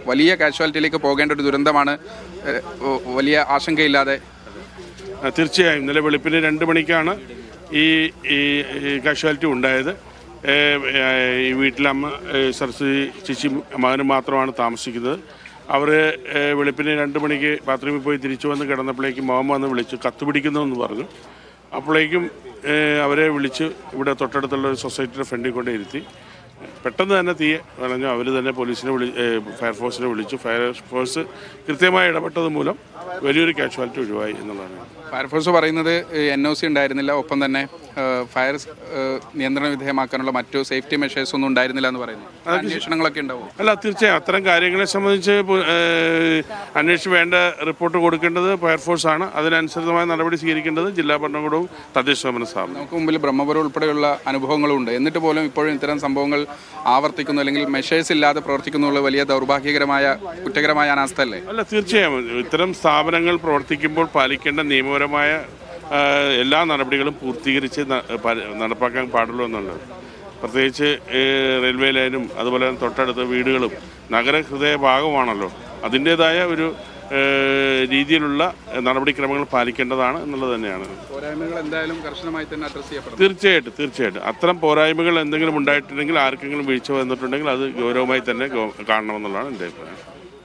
വലിയ കാഷ്വാലിറ്റിയിലേക്ക് പോകേണ്ട ഒരു ദുരന്തമാണ് ഏഹ്, ഒ- വലിയ ആശങ്കയില്ലാതെ ആ, തീർച്ചയായും ഇന്നലെ വെളുപ്പിന് രണ്ട് മണിക്കാണ് ഈ ഈ കാഷ്വാലിറ്റി ഉണ്ടായത് ഏ, ഏ, ഈ വീട്ടിലമ്മ ഏ, സരസ്വതി ചേച്ചി മകനും മാത്രമാണ് താമസിക്കുന്നത് അവർ വെളുപ്പിന് രണ്ട് മണിക്ക് ബാത്റൂമിൽ പോയി തിരിച്ചു വന്ന് കിടന്നപ്പോഴേക്കും മോഹൻ വന്ന് വിളിച്ചു കത്ത് പിടിക്കുന്നു എന്ന് പറഞ്ഞു അപ്പോഴേക്കും ഏ, അവരെ വിളിച്ച് ഇവിടെ തൊട്ടടുത്തുള്ള ഒരു സൊസൈറ്റിയുടെ ഫ്രണ്ടിൽ കൊണ്ട് ഇരുത്തി പെട്ടെന്ന് തന്നെ തീ വളഞ്ഞു അവർ തന്നെ പോലീസിനെ വിളി ഏ, ഫയർഫോഴ്സിനെ വിളിച്ചു ഫയർഫോഴ്സ് കൃത്യമായി ഇടപെട്ടത് മൂലം വലിയൊരു കാഷ്വാലിറ്റി ഒഴിവായി എന്നുള്ളതാണ് ഫയർഫോഴ്സ് പറയുന്നത് എൻ ഒ സി ഉണ്ടായിരുന്നില്ല ഒപ്പം തന്നെ ഏഹ്, ഫയർ ഏഹ്, നിയന്ത്രണ വിധേയമാക്കാനുള്ള മറ്റു സേഫ്റ്റി മെഷേഴ്സ് ഒന്നും ഉണ്ടായിരുന്നില്ല എന്ന് പറയുന്നു അന്വേഷണങ്ങളൊക്കെ ഉണ്ടാവും അല്ല തീർച്ചയായും അത്തരം കാര്യങ്ങളെ സംബന്ധിച്ച് പു- ഏഹ്, അന്വേഷിച്ച് വേണ്ട റിപ്പോർട്ട് കൊടുക്കേണ്ടത് ഫയർഫോഴ്സ് ആണ് അതിനനുസൃതമായ നടപടി സ്വീകരിക്കേണ്ടത് ജില്ലാ ഭരണകൂടവും തദ്ദേശ സ്വയംഭരണ സ്ഥാപനം നമുക്ക് മുമ്പിൽ ബ്രഹ്മപുരം ഉൾപ്പെടെയുള്ള അനുഭവങ്ങളുണ്ട് എന്നിട്ട് പോലും ഇപ്പോഴും ഇത്തരം സംഭവങ്ങൾ ആവർത്തിക്കുന്നു അല്ലെങ്കിൽ മെഷേഴ്സ് ഇല്ലാതെ പ്രവർത്തിക്കുന്നുള്ള വലിയ ദൗർഭാഗ്യകരമായ കുറ്റകരമായ അനാസ്ഥ അല്ലേ അല്ല തീർച്ചയായും ഇത്തരം സ്ഥാപനങ്ങൾ പ്രവർത്തിക്കുമ്പോൾ പാലിക്കേണ്ട നിയമപരമായ ആ, എല്ലാ നടപടികളും പൂർത്തീകരിച്ച് ന- പ- നടപ്പാക്കാൻ പാടുള്ളൂ എന്നുള്ളത് പ്രത്യേകിച്ച് ഏ, റെയിൽവേ ലൈനും അതുപോലെ തന്നെ തൊട്ടടുത്ത വീടുകളും നഗരഹൃദയ ഭാഗമാണല്ലോ അതിൻ്റേതായ ഒരു ഏ, രീതിയിലുള്ള നടപടിക്രമങ്ങൾ പാലിക്കേണ്ടതാണ് എന്നുള്ളത് തന്നെയാണ് പോരായ്മകൾ എന്തായാലും കർശനമായി തന്നെ അഡ്രസ് ചെയ്യപ്പെടും തീർച്ചയായിട്ടും തീർച്ചയായിട്ടും അത്തരം പോരായ്മകൾ എന്തെങ്കിലും ഉണ്ടായിട്ടുണ്ടെങ്കിൽ ആർക്കെങ്കിലും വീഴ്ച വന്നിട്ടുണ്ടെങ്കിൽ അത് ഗൗരവമായി തന്നെ ഗൗ- കാണണമെന്നുള്ളതാണ് എൻ്റെ അഭിപ്രായം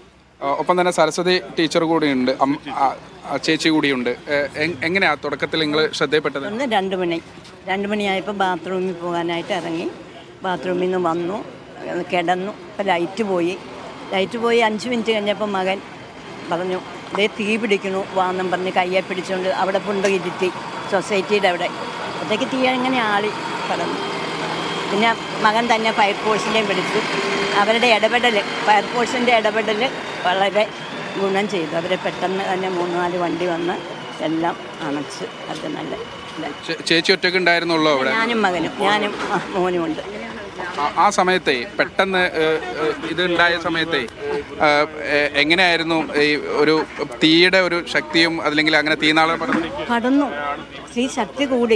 ഒപ്പം തന്നെ സരസ്വതി ടീച്ചർ കൂടിയുണ്ട് അം- ആ, ആ ചേച്ചി കൂടിയുണ്ട് ഏഹ്, എങ്- എങ്ങനെയാ തുടക്കത്തിൽ നിങ്ങൾ ശ്രദ്ധയിൽപ്പെട്ടത് ഒന്ന് രണ്ട് മണി രണ്ട് മണിയായപ്പോൾ ബാത്റൂമിൽ പോകാനായിട്ട് ഇറങ്ങി ബാത്റൂമിൽ നിന്ന് വന്നു അത് കിടന്നു ഇപ്പം ലൈറ്റ് പോയി ലൈറ്റ് പോയി അഞ്ച് മിനിറ്റ് കഴിഞ്ഞപ്പോൾ മകൻ പറഞ്ഞു ഇതേ തീ പിടിക്കണു വാന്നും പറഞ്ഞ് കയ്യെ പിടിച്ചുകൊണ്ട് അവിടെ കൊണ്ടുപോയി ഇരുത്തി സൊസൈറ്റിയുടെ അവിടെ അപ്പോഴത്തേക്ക് തീ അങ്ങനെ ആളി കടന്നു പിന്നെ മകൻ തന്നെ ഫയർഫോഴ്സിനെയും വിളിച്ചു അവരുടെ ഇടപെടൽ ഫയർഫോഴ്സിൻ്റെ ഇടപെടൽ വളരെ ഗുണം ചെയ്തു അവർ പെട്ടെന്ന് തന്നെ മൂന്ന് നാല് വണ്ടി വന്ന് എല്ലാം അണച്ച് അത് നല്ല ഇതായി. ചേ- ചേച്ചി ഒറ്റയ്ക്ക് ഉണ്ടായിരുന്നുള്ളൂ അവിടെ ഞാനും മകനും ഞാനും ആ, മോനും ഉണ്ട് ആ- ആ സമയത്തെ പെട്ടെന്ന് ഏഹ്, ഏഹ്, ഇത് ഉണ്ടായ സമയത്തെ ഏഹ്, ഏഹ്, എങ്ങനെയായിരുന്നു ഈ ഒരു തീയുടെ ഒരു ശക്തിയും അല്ലെങ്കിൽ അങ്ങനെ തീനാളം പറഞ്ഞു കടന്നു ഈ ശക്തി കൂടി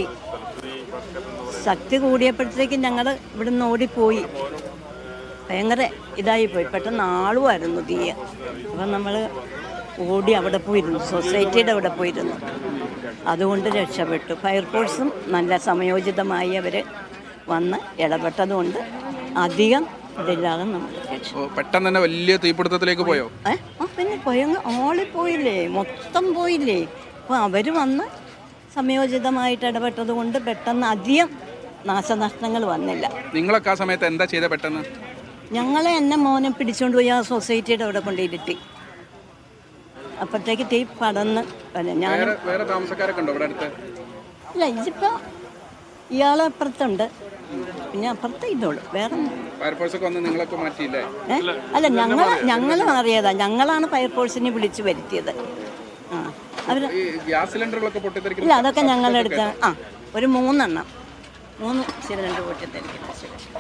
ശക്തി കൂടിയപ്പോഴത്തേക്കും ഞങ്ങൾ ഇവിടുന്ന് ഓടിപ്പോയി ഭയങ്കര ഇതായിപ്പോയി പെട്ടെന്ന് ആളുമായിരുന്നു തീയ അപ്പം നമ്മൾ ഓടി അവിടെ പോയിരുന്നു സൊസൈറ്റിയുടെ അവിടെ പോയിരുന്നു അതുകൊണ്ട് രക്ഷപ്പെട്ടു ഫയർഫോഴ്സും നല്ല സമയോചിതമായി അവർ വന്ന് ഇടപെട്ടതുകൊണ്ട് അധികം ഇതില്ലാതെ നമ്മൾ രക്ഷ ഓ, പെട്ടെന്ന് തന്നെ വലിയ തീപിടുത്തത്തിലേക്ക് പോയോ ഏ ആ പിന്നെ ഭയങ്കര ആളിപ്പോയില്ലേ മൊത്തം പോയില്ലേ അപ്പോൾ അവർ വന്ന് സമയോചിതമായിട്ട് ഇടപെട്ടത് കൊണ്ട് പെട്ടെന്ന് അധികം നാശനഷ്ടങ്ങൾ വന്നില്ല നിങ്ങളൊക്കെ ആ സമയത്ത് എന്താ ചെയ്ത പെട്ടെന്ന് ഞങ്ങളെ എന്നെ മോനെ പിടിച്ചുകൊണ്ട് പോയി ആ സൊസൈറ്റിയുടെ അവിടെ കൊണ്ടിരുത്തി അപ്പോഴത്തേക്ക് തീ പടന്ന് വന്നു. ഞാനും വേറെ വേറെ താമസക്കാരൊക്കെ ഉണ്ടോ ഇവിടെ അടുത്ത് അല്ല ഇതിപ്പോൾ ഇയാളെ അപ്പുറത്തുണ്ട് പിന്നെ അപ്പുറത്ത് ഇതോളൂ വേറെ ഒന്നും. ഫയർഫോഴ്സ് ഒക്കെ വന്ന് നിങ്ങളൊക്കെ മാറ്റിയില്ലേ ഏ? അല്ല ഞങ്ങൾ ഞങ്ങൾ അറിയതാ ഞങ്ങളാണ് ഫയർഫോഴ്സിനെ വിളിച്ചു വരുത്തിയത് ആ അവർ ഈ ഗ്യാസ് സിലിണ്ടറുകളൊക്കെ പൊട്ടിത്തെറിക്കുന്ന ഇല്ല അതൊക്കെ ഞങ്ങളെടുത്ത ആ ഒരു മൂന്നെണ്ണം മൂന്ന് സിലിണ്ടർ പൊട്ടിത്തെറിക്കുന്നു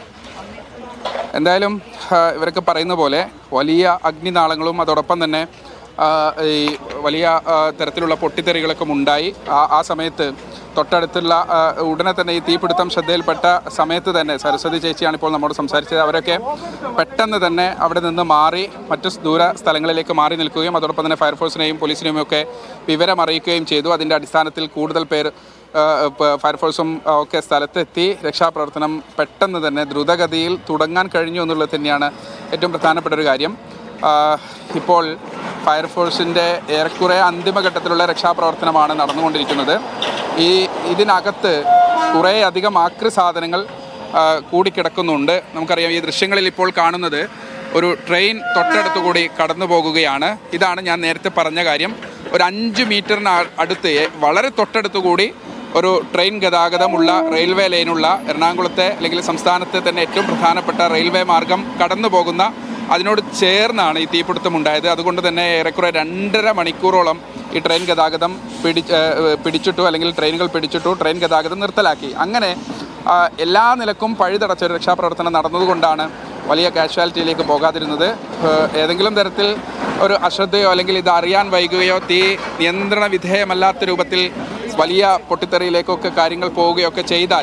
എന്തായാലും ആ, ഇവരൊക്കെ പറയുന്ന പോലെ വലിയ അഗ്നിനാളങ്ങളും അതോടൊപ്പം തന്നെ ആ, ഈ വലിയ ആ, തരത്തിലുള്ള പൊട്ടിത്തെറികളൊക്കെ ഉണ്ടായി ആ ആ സമയത്ത് തൊട്ടടുത്തുള്ള ആ, ഉടനെ തന്നെ ഈ തീപിടുത്തം ശ്രദ്ധയിൽപ്പെട്ട സമയത്ത് തന്നെ സരസ്വതി ചേച്ചിയാണ് ഇപ്പോൾ നമ്മോട് സംസാരിച്ചത് അവരൊക്കെ പെട്ടെന്ന് തന്നെ അവിടെ നിന്ന് മാറി മറ്റു ദൂര സ്ഥലങ്ങളിലേക്ക് മാറി നിൽക്കുകയും അതോടൊപ്പം തന്നെ ഫയർഫോഴ്സിനെയും പോലീസിനെയും ഒക്കെ വിവരം അറിയിക്കുകയും ചെയ്തു അതിൻ്റെ അടിസ്ഥാനത്തിൽ കൂടുതൽ പേർ ആ, പ- ഫയർഫോഴ്സും ആ, ഒക്കെ സ്ഥലത്തെത്തി രക്ഷാപ്രവർത്തനം പെട്ടെന്ന് തന്നെ ദ്രുതഗതിയിൽ തുടങ്ങാൻ കഴിഞ്ഞു എന്നുള്ളത് തന്നെയാണ് ഏറ്റവും പ്രധാനപ്പെട്ട ഒരു കാര്യം ആ, ഇപ്പോൾ ഫയർഫോഴ്സിൻ്റെ ഏറെക്കുറെ അന്തിമഘട്ടത്തിലുള്ള രക്ഷാപ്രവർത്തനമാണ് നടന്നുകൊണ്ടിരിക്കുന്നത് ഈ ഇതിനകത്ത് കുറേ അധികം ആക്രി സാധനങ്ങൾ ആ, കൂടിക്കിടക്കുന്നുണ്ട് നമുക്കറിയാം ഈ ദൃശ്യങ്ങളിൽ ഇപ്പോൾ കാണുന്നത് ഒരു ട്രെയിൻ തൊട്ടടുത്ത് കൂടി കടന്നു പോകുകയാണ് ഇതാണ് ഞാൻ നേരത്തെ പറഞ്ഞ കാര്യം ഒരു അഞ്ച് മീറ്ററിന് അ- അടുത്ത് വളരെ തൊട്ടടുത്ത് കൂടി ഒരു ട്രെയിൻ ഗതാഗതമുള്ള റെയിൽവേ ലൈനുള്ള എറണാകുളത്തെ അല്ലെങ്കിൽ സംസ്ഥാനത്തെ തന്നെ ഏറ്റവും പ്രധാനപ്പെട്ട റെയിൽവേ മാർഗം കടന്നു പോകുന്ന അതിനോട് ചേർന്നാണ് ഈ തീപിടുത്തം ഉണ്ടായത് അതുകൊണ്ട് തന്നെ ഏറെക്കുറെ രണ്ടര മണിക്കൂറോളം ഈ ട്രെയിൻ ഗതാഗതം പിടി ഏഹ് പിടിച്ചിട്ടു അല്ലെങ്കിൽ ട്രെയിനുകൾ പിടിച്ചിട്ടു ട്രെയിൻ ഗതാഗതം നിർത്തലാക്കി അങ്ങനെ ആ, എല്ലാ നിലക്കും പഴുതടച്ച ഒരു രക്ഷാപ്രവർത്തനം നടന്നതുകൊണ്ടാണ് വലിയ കാഷ്വാലിറ്റിയിലേക്ക് പോകാതിരുന്നത് ഏഹ് ഏതെങ്കിലും തരത്തിൽ ഒരു അശ്രദ്ധയോ അല്ലെങ്കിൽ ഇത് അറിയാൻ വൈകുകയോ തീ നിയന്ത്രണ വിധേയമല്ലാത്ത രൂപത്തിൽ വലിയ പൊട്ടിത്തെറിയിലേക്കൊക്കെ കാര്യങ്ങൾ പോവുകയൊക്കെ ചെയ്താൽ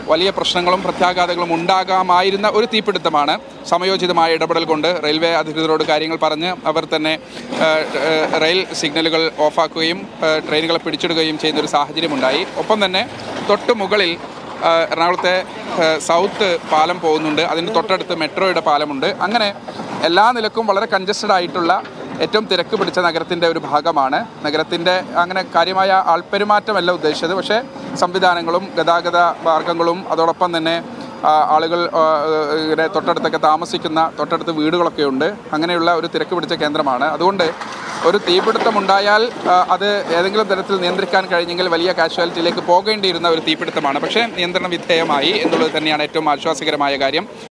വലിയ പ്രശ്നങ്ങളും പ്രത്യാഘാതങ്ങളും ഉണ്ടാകാമായിരുന്ന ഒരു തീപിടുത്തമാണ് സമയോചിതമായ ഇടപെടൽ കൊണ്ട് റെയിൽവേ അധികൃതരോട് കാര്യങ്ങൾ പറഞ്ഞ് അവർ തന്നെ ഏഹ്, ഏഹ്, റെയിൽ സിഗ്നലുകൾ ഓഫാക്കുകയും ഏഹ്, ട്രെയിനുകളെ പിടിച്ചിടുകയും ചെയ്യുന്ന ഒരു സാഹചര്യമുണ്ടായി ഒപ്പം തന്നെ തൊട്ട് മുകളിൽ ഏഹ്, എറണാകുളത്തെ ഏഹ്, സൗത്ത് പാലം പോകുന്നുണ്ട് അതിന് തൊട്ടടുത്ത് മെട്രോയുടെ പാലമുണ്ട് അങ്ങനെ എല്ലാ നിലക്കും വളരെ കൺജസ്റ്റഡ് ആയിട്ടുള്ള ഏറ്റവും തിരക്ക് പിടിച്ച നഗരത്തിൻ്റെ ഒരു ഭാഗമാണ് നഗരത്തിൻ്റെ അങ്ങനെ കാര്യമായ ആൾപ്പെരുമാറ്റമല്ല ഉദ്ദേശിച്ചത് പക്ഷേ സംവിധാനങ്ങളും ഗതാഗത മാർഗങ്ങളും അതോടൊപ്പം തന്നെ ആ, ആളുകൾ ആ, ഇങ്ങനെ തൊട്ടടുത്തൊക്കെ താമസിക്കുന്ന തൊട്ടടുത്ത് വീടുകളൊക്കെ ഉണ്ട് അങ്ങനെയുള്ള ഒരു തിരക്ക് പിടിച്ച കേന്ദ്രമാണ് അതുകൊണ്ട് ഒരു തീപിടുത്തം ഉണ്ടായാൽ ആ, അത് ഏതെങ്കിലും തരത്തിൽ നിയന്ത്രിക്കാൻ കഴിഞ്ഞെങ്കിൽ വലിയ കാഷ്വാലിറ്റിയിലേക്ക് പോകേണ്ടിയിരുന്ന ഒരു തീപിടുത്തമാണ് പക്ഷേ നിയന്ത്രണ വിധേയമായി എന്നുള്ളത് തന്നെയാണ് ഏറ്റവും ആശ്വാസകരമായ കാര്യം